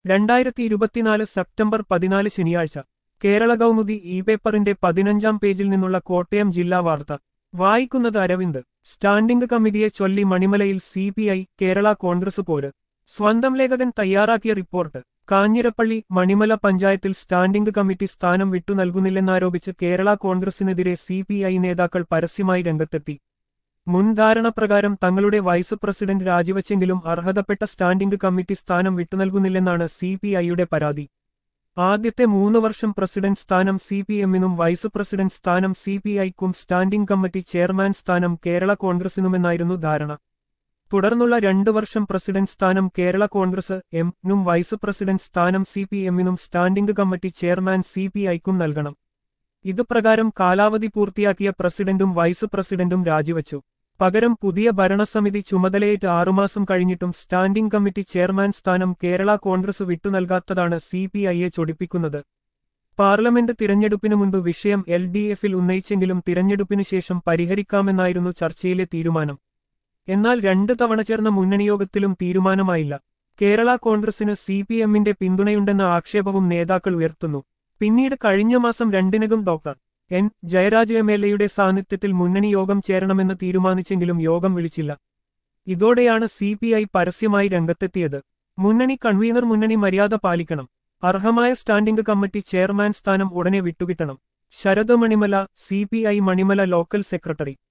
രണ്ടായിരത്തി ഇരുപത്തിനാല് സെപ്റ്റംബർ പതിനാല് ശനിയാഴ്ച കേരള കൗമുദി ഇ പേപ്പറിന്റെ പതിനഞ്ചാം പേജിൽ നിന്നുള്ള കോട്ടയം ജില്ലാ വാർത്ത വായിക്കുന്നത് അരവിന്ദ് സ്റ്റാൻഡിംഗ് കമ്മിറ്റിയെ ചൊല്ലി മണിമലയിൽ C P I Kerala Congress പോര് സ്വന്തം ലേഖകൻ തയ്യാറാക്കിയ റിപ്പോർട്ട് കാഞ്ഞിരപ്പള്ളി മണിമല പഞ്ചായത്തിൽ സ്റ്റാൻഡിംഗ് കമ്മിറ്റി സ്ഥാനം വിട്ടു നൽകുന്നില്ലെന്നാരോപിച്ച് കേരള കോൺഗ്രസിനെതിരെ സി പി ഐ നേതാക്കൾ പരസ്യമായി രംഗത്തെത്തി മുൻധാരണപ്രകാരം തങ്ങളുടെ വൈസ് പ്രസിഡന്റ് രാജിവച്ചെങ്കിലും അർഹതപ്പെട്ട സ്റ്റാൻഡിംഗ് കമ്മിറ്റി സ്ഥാനം വിട്ടുനൽകുന്നില്ലെന്നാണ് സി പി ഐയുടെ പരാതി ആദ്യത്തെ മൂന്ന് വർഷം പ്രസിഡന്റ് സ്ഥാനം സി പി എമ്മിനും വൈസ് പ്രസിഡന്റ് സ്ഥാനം സി പി ഐക്കും സ്റ്റാൻഡിംഗ് കമ്മിറ്റി ചെയർമാൻ സ്ഥാനം കേരള കോൺഗ്രസിനുമെന്നായിരുന്നു ധാരണ തുടർന്നുള്ള രണ്ടു വർഷം പ്രസിഡന്റ് സ്ഥാനം കേരള കോൺഗ്രസ് എം നും വൈസ് പ്രസിഡന്റ് സ്ഥാനം സി പി എമ്മിനും standing committee chairman C P ഐക്കും നൽകണം ഇതുപ്രകാരം കാലാവധി പൂർത്തിയാക്കിയ പ്രസിഡന്റും വൈസ് പ്രസിഡന്റും രാജിവച്ചു പകരം പുതിയ ഭരണസമിതി ചുമതലയേറ്റ് ആറുമാസം കഴിഞ്ഞിട്ടും സ്റ്റാൻഡിംഗ് കമ്മിറ്റി ചെയർമാൻ സ്ഥാനം കേരള കോൺഗ്രസ് വിട്ടുനൽകാത്തതാണ് സി പി ഐയെ ചൊടിപ്പിക്കുന്നത് പാർലമെന്റ് തിരഞ്ഞെടുപ്പിനു മുൻപ് വിഷയം എൽ ഡി എഫിൽ ഉന്നയിച്ചെങ്കിലും തിരഞ്ഞെടുപ്പിനു ശേഷം പരിഹരിക്കാമെന്നായിരുന്നു ചർച്ചയിലെ തീരുമാനം എന്നാൽ രണ്ട് തവണ ചേർന്ന മുന്നണിയോഗത്തിലും തീരുമാനമായില്ല കേരള കോൺഗ്രസിന് സി പി എമ്മിന്റെ പിന്തുണയുണ്ടെന്ന ആക്ഷേപവും നേതാക്കൾ ഉയർത്തുന്നു പിന്നീട് കഴിഞ്ഞ മാസം രണ്ടിനകം doctor N Jayaraj M L എയുടെ സാന്നിധ്യത്തിൽ മുന്നണി യോഗം ചേരണമെന്ന് തീരുമാനിച്ചെങ്കിലും യോഗം വിളിച്ചില്ല ഇതോടെയാണ് സി പി ഐ പരസ്യമായി രംഗത്തെത്തിയത് മുന്നണി കൺവീനർ മുന്നണി മര്യാദ പാലിക്കണം അർഹമായ സ്റ്റാൻഡിംഗ് കമ്മിറ്റി ചെയർമാൻ സ്ഥാനം ഉടനെ വിട്ടുകിട്ടണം Sarath Manimala C P I Manimala local secretary